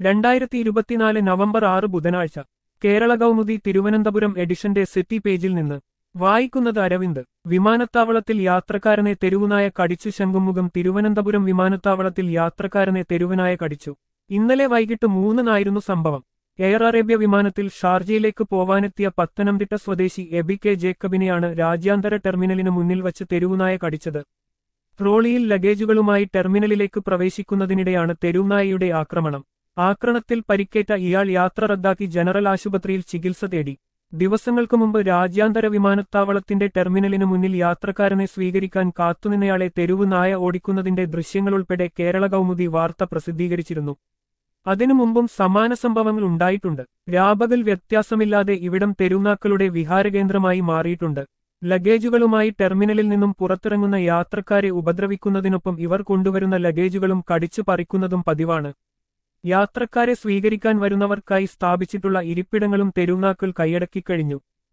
രണ്ടായിരത്തി ഇരുപത്തിനാല് നവംബർ ആറ് ബുധനാഴ്ച കേരള കൗമുദി തിരുവനന്തപുരം എഡിഷന്റെ സിറ്റി പേജിൽ നിന്ന് വായിക്കുന്നത് അരവിന്ദ് വിമാനത്താവളത്തിൽ യാത്രക്കാരനെ തെരുവുനായ കടിച്ചു ശംഖുമുഖം തിരുവനന്തപുരം വിമാനത്താവളത്തിൽ യാത്രക്കാരനെ തെരുവുനായ കടിച്ചു ഇന്നലെ വൈകിട്ട് മൂന്നിനായിരുന്നു സംഭവം എയർ അറേബ്യ വിമാനത്തിൽ ഷാർജയിലേക്ക് പോവാനെത്തിയ പത്തനംതിട്ട സ്വദേശി എബി കെ ജേക്കബിനെയാണ് രാജ്യാന്തര ടെർമിനലിന് മുന്നിൽ വച്ച് തെരുവുനായ കടിച്ചത് ട്രോളിയിൽ ലഗേജുകളുമായി ടെർമിനലിലേക്ക് പ്രവേശിക്കുന്നതിനിടെയാണ് തെരുവുനായയുടെ ആക്രമണം ആക്രമണത്തിൽ പരിക്കേറ്റ ഇയാൾ യാത്ര റദ്ദാക്കി ജനറൽ ആശുപത്രിയിൽ ചികിത്സ തേടി ദിവസങ്ങൾക്ക് മുമ്പ് രാജ്യാന്തര വിമാനത്താവളത്തിന്റെ ടെർമിനലിനു മുന്നിൽ യാത്രക്കാരനെ സ്വീകരിക്കാൻ കാത്തുനിന്നയാളെ തെരുവ് നായ ഓടിക്കുന്നതിന്റെ ദൃശ്യങ്ങളുൾപ്പെടെ കേരള കൗമുദി വാർത്ത പ്രസിദ്ധീകരിച്ചിരുന്നു അതിനു മുമ്പും സമാന സംഭവങ്ങൾ ഉണ്ടായിട്ടുണ്ട് രാപകൽ വ്യത്യാസമില്ലാതെ ഇവിടം തെരുവുനാക്കളുടെ വിഹാരകേന്ദ്രമായി മാറിയിട്ടുണ്ട് ലഗേജുകളുമായി ടെർമിനലിൽ നിന്നും പുറത്തിറങ്ങുന്ന യാത്രക്കാരെ ഉപദ്രവിക്കുന്നതിനൊപ്പം ഇവർ കൊണ്ടുവരുന്ന ലഗേജുകളും കടിച്ചു പറിക്കുന്നതും പതിവാണ് യാത്രക്കാരെ സ്വീകരിക്കാൻ വരുന്നവർക്കായി സ്ഥാപിച്ചിട്ടുള്ള ഇരിപ്പിടങ്ങളും തെരുവുനാക്കൾ കൈയടക്കിക്കഴിഞ്ഞു